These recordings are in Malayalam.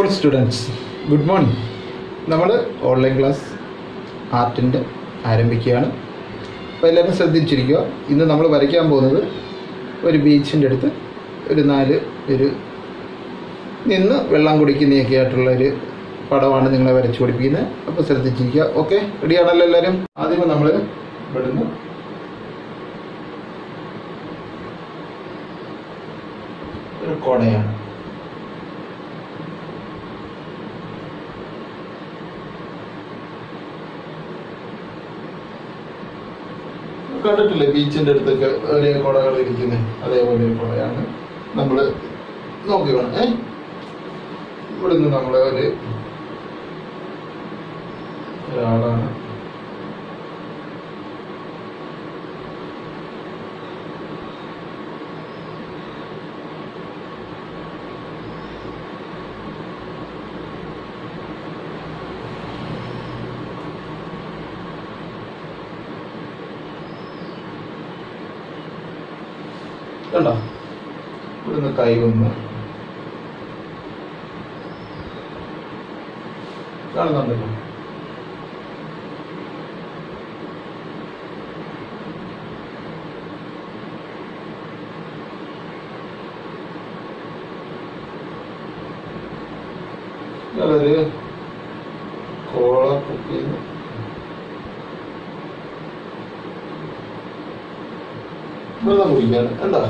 സ്റ്റുഡൻസ് ഗുഡ് മോർണിംഗ് നമ്മൾ ഓൺലൈൻ ക്ലാസ് ആർട്ടിൻ്റെ ആരംഭിക്കുകയാണ് അപ്പോൾ എല്ലാവരും ശ്രദ്ധിച്ചിരിക്കുക ഇന്ന് നമ്മൾ വരയ്ക്കാൻ പോകുന്നത് ഒരു ബീച്ചിൻ്റെ അടുത്ത് ഒരു നാല് ഒരു നിന്ന് വെള്ളം കുടിക്കുന്നതൊക്കെ ആയിട്ടുള്ള ഒരു പടമാണ് നിങ്ങളെ വരച്ചു പഠിപ്പിക്കുന്നത് അപ്പോൾ ശ്രദ്ധിച്ചിരിക്കുക ഓക്കെ റെഡിയാണല്ലോ എല്ലാവരും ആദ്യമേ നമ്മൾ ഇവിടുന്ന് ഒരു കൊടയാണ് കണ്ടിട്ടില്ലേ ബീച്ചിന്റെ അടുത്തൊക്കെ ഒരേ കുടകൾ ഇരിക്കുന്നത് അതേപോലെ ഒരു കുടയാണ് നമ്മൾ നോക്കി വേണം ഏ ഇവിടുന്ന് നമ്മൾ ഒരു ഒരാളാണ് കണ്ടോ ഇവിടുന്ന് കൈ വന്ന് കാണുന്നുണ്ടല്ലോ ഇതൊരു കോള കുപ്പിന്ന് വെള്ളം കുടിക്കാണ് എന്താ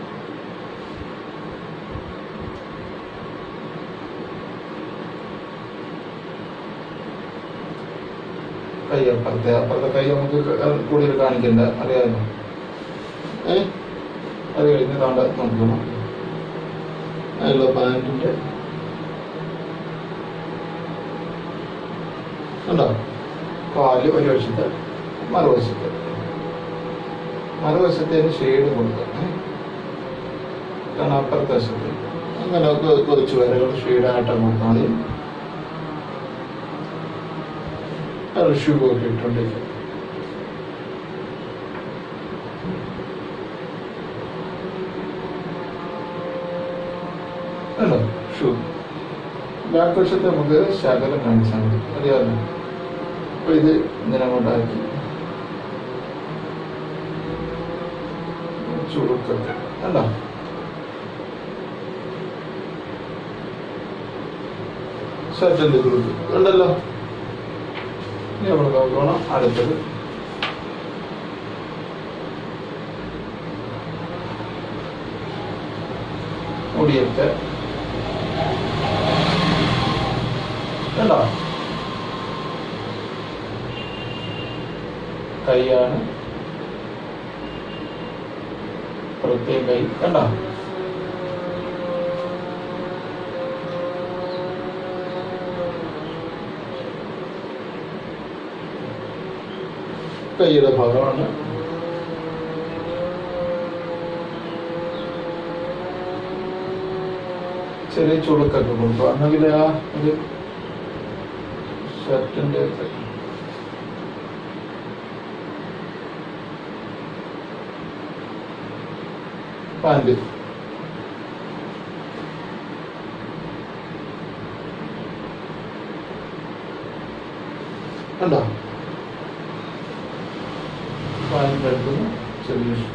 കൈ അപ്പുറത്തെ അപ്പുറത്തെ കൈ നമുക്ക് ക- കൂടുതൽ കാണിക്കണ്ട അറിയാമല്ലോ ഏ അത് കഴിഞ്ഞ് താണ്ട നോക്കണം അതിലുള്ള പാൻറ്റിൻ്റെ ഉണ്ടോ കാല് ഒരു വശത്ത് മറുവശത്ത് മറുവശത്തേന് ഷെയ്ഡ് കൊടുക്കാം ഏ? കാരണം അപ്പുറത്തെ വശത്ത് അങ്ങനെ കൊ- കുറച്ച് വരകൾ ഷെയ്ഡായിട്ട് കൊടുത്താൽ മതി അത് ഷൂ ഒക്കെ ഇട്ടുണ്ട് അല്ലോ ഷൂ ബാക്ക് വശത്ത് നമുക്ക് ശകലം കാണിച്ചാൽ മതി അറിയാമല്ലോ അപ്പൊ ഇത് ഇങ്ങനെ അങ്ങോട്ടാക്കി ചുരുക്കൊക്കെ കണ്ടോ ഷർട്ടിന്റെ ചുരുക്ക് ഉണ്ടല്ലോ ഇനി നമ്മൾ നോക്കണം അടുത്തത് മുടിയൊക്കെ കണ്ടോ കൈയാണ് പ്രത്യേക കൈ കണ്ടോ കൈയുടെ ഭാഗമാണ് ചെറിയ ചുളുക്കൊക്കെ കൊടുക്കും അല്ലെങ്കിൽ ആ ഒരു ഷർട്ടിന്റെ ഒക്കെ പാൻറ് കണ്ടോ പാൻറ് എടുക്കുന്നു ചെറിയ ഷൂ.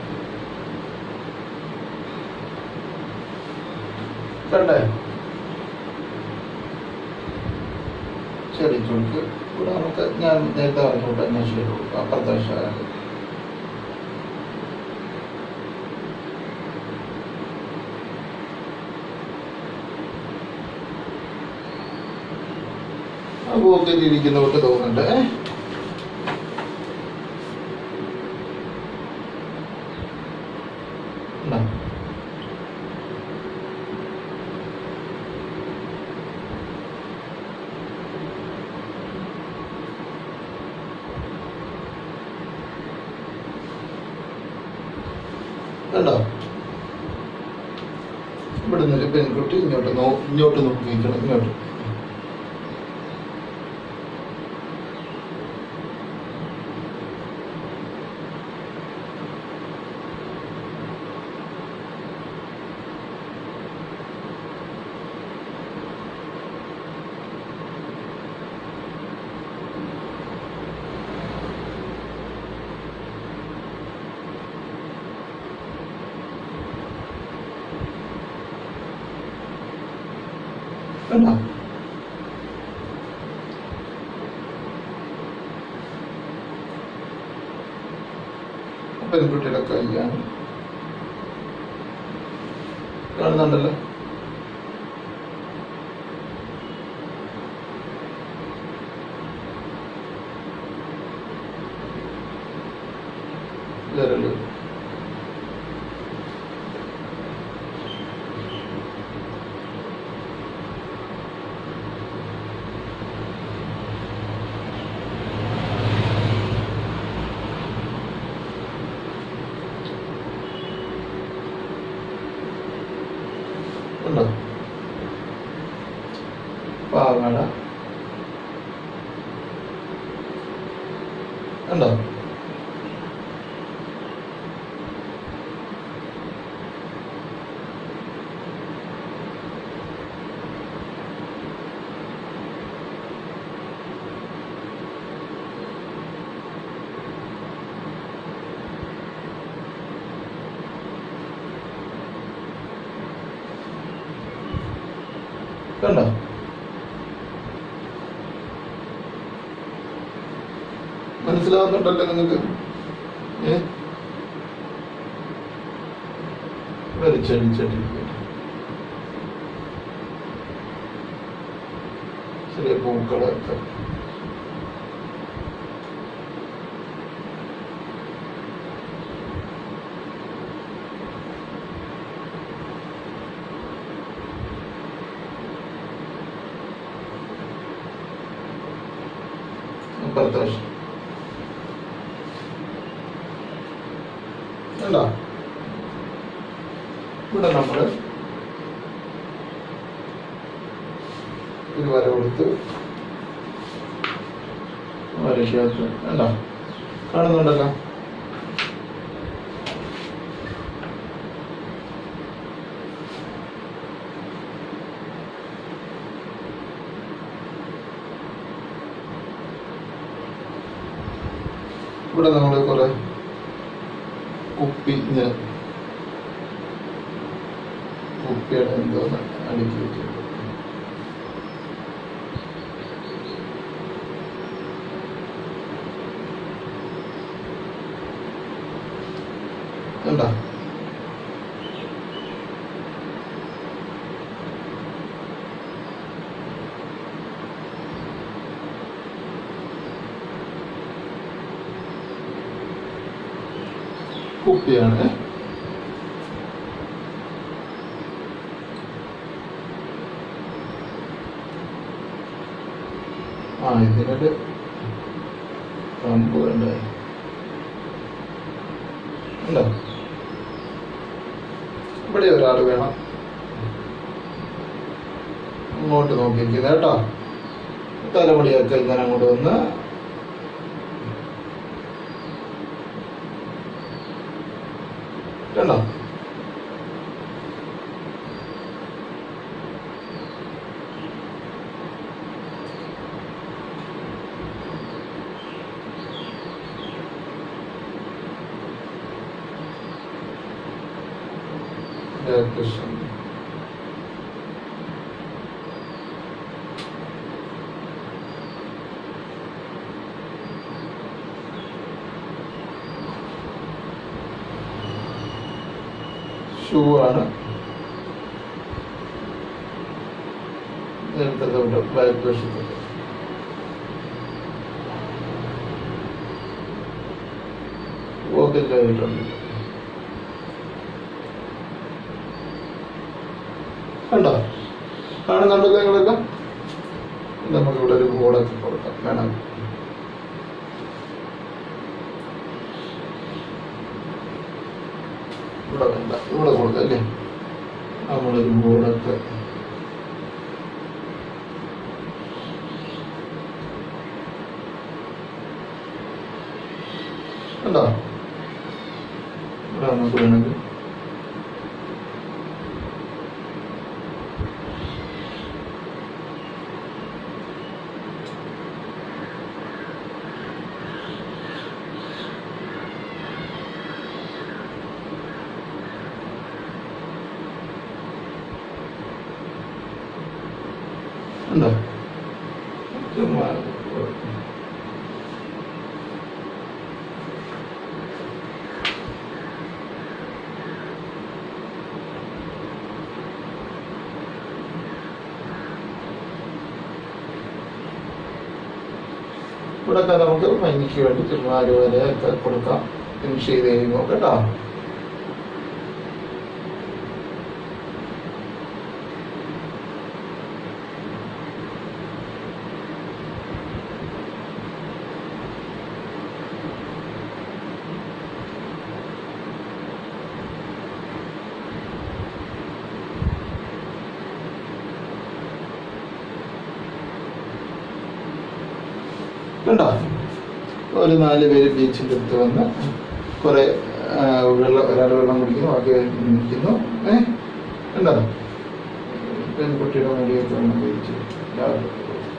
കണ്ടേ ചെറിയ ചുളുക്ക് ഇവിടെ നമുക്ക് ഞാൻ നേരത്തെ പറഞ്ഞോട്ടെ ഞാൻ ശരി കൊടുക്കും അപ്പുറത്തെ വശമാണ് അപ്പൊക്കെ ഇരിക്കുന്നവർക്ക് തോന്നുന്നുണ്ട് ഏ? ഉണ്ടോ? കണ്ടോ ഇവിടെ നിന്നൊരു പെൺകുട്ടി ഇങ്ങോട്ട് നോ ഇങ്ങോട്ട് നോക്കി നിൽക്കണം ഇങ്ങോട്ട് കണ്ടോ പെൺകുട്ടിയുടെ കൈയാണ് കാണുന്നുണ്ടല്ലോ വിരല് ഉണ്ടോ പാവാട ഉണ്ടോ കണ്ടോ മനസ്സിലാവുന്നുണ്ടല്ലോ നിങ്ങൾക്ക് ഏ വലിച്ചടിച്ചടിക്കുക ചെറിയ പൂക്കളൊക്കെ അപ്പുറത്തെ വശം കണ്ടോ ഇവിടെ നമ്മൾ ഒരു വര കൊടുത്ത് വരയ്ക്കകത്ത് കണ്ടോ കാണുന്നുണ്ടല്ലോ ഇവിടെ നമ്മൾ കുറെ കുപ്പി ഇങ്ങനെ കുപ്പിയുടെ എന്തോന്ന് അടുക്കി വെച്ചിട്ടുണ്ട് കണ്ടോ കുപ്പിയാണ് ആ ഇതിനൊരു കമ്പ് ഉണ്ട് ഉണ്ടോ ഇവിടെ ഒരാൾ വേണം അങ്ങോട്ട് നോക്കിയിരിക്കുന്നത് കേട്ടോ തലമുടിയൊക്കെ ഇങ്ങനെ അങ്ങോട്ട് വന്ന് കണ്ടോ കൃഷ്ണൻ ഷൂ ആണ് നേരത്തെ തൊട്ട് ബാക്ക് വശത്ത് പോക്കറ്റ് ആയിട്ടുണ്ട് കണ്ടോ കാണുന്നുണ്ടല്ലോ നിങ്ങളെല്ലാം നമുക്കിവിടെ ഒരു ബോർഡൊക്കെ കൊടുക്കാം വേണം ഇവിടെ വേണ്ട ഇവിടെ കൊടുക്കാം അല്ലേ നമ്മളൊരു ബോർഡൊക്കെ കണ്ടോ ഇവിടെ നമുക്ക് വേണമെങ്കിൽ ഉണ്ടോ ചുമ്മാ ഇവിടെയൊക്കെ നമുക്ക് ഭംഗിക്ക് വേണ്ടി ചുമ്മാ ഒരു വരെയൊക്കെ കൊടുക്കാം ഫിനിഷ് ചെയ്ത് കഴിയുമ്പോൾ കേട്ടോ കണ്ടോ ഒരു നാല് പേര് ബീച്ചിൻ്റെ അടുത്ത് വന്ന് കുറേ ആ, വെള്ളം ഒരാൾ വെള്ളം കുടിക്കുന്നു ബാക്കി നിൽക്കുന്നു ഏ കണ്ടോ പെൺകുട്ടിയുടെ വേണ്ടിയൊക്കെ വെള്ളം കഴിച്ചു രാവിലെ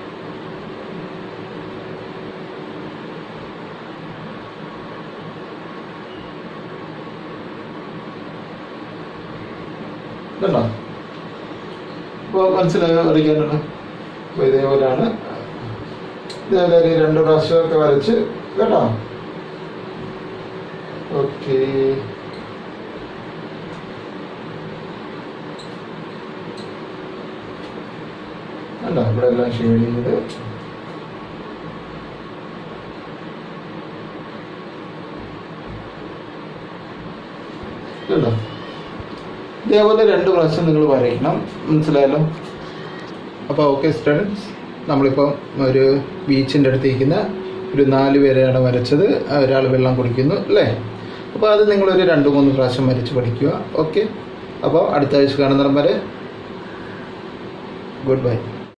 കണ്ടോ ഇപ്പോൾ മനസ്സിലായോ വരയ്ക്കാനുള്ള അപ്പോൾ ഇതേപോലെയാണ് ഇതേപോലെ ഒരു രണ്ട് പ്രാവശ്യമൊക്കെ വരച്ച് കേട്ടോ ഓക്കെ കണ്ടോ ഇവിടെ എല്ലാം ഷെയ്ഡ് ചെയ്ത് കണ്ടോ ഇതേപോലെ രണ്ട് പ്രാവശ്യം നിങ്ങൾ വരയ്ക്കണം മനസ്സിലായല്ലോ അപ്പോൾ ഓക്കെ സ്റ്റുഡൻസ് നമ്മളിപ്പം ഒരു ബീച്ചിൻ്റെ അടുത്ത് ഇരിക്കുന്ന ഒരു നാല് പേരെയാണ് വരച്ചത് ഒരാൾ വെള്ളം കുടിക്കുന്നു അല്ലേ അപ്പോൾ അത് നിങ്ങളൊരു രണ്ട് മൂന്ന് പ്രാവശ്യം വരച്ച് പഠിക്കുക ഓക്കെ അപ്പോൾ അടുത്ത ആഴ്ച കാണുന്നിടം വരെ ഗുഡ് ബൈ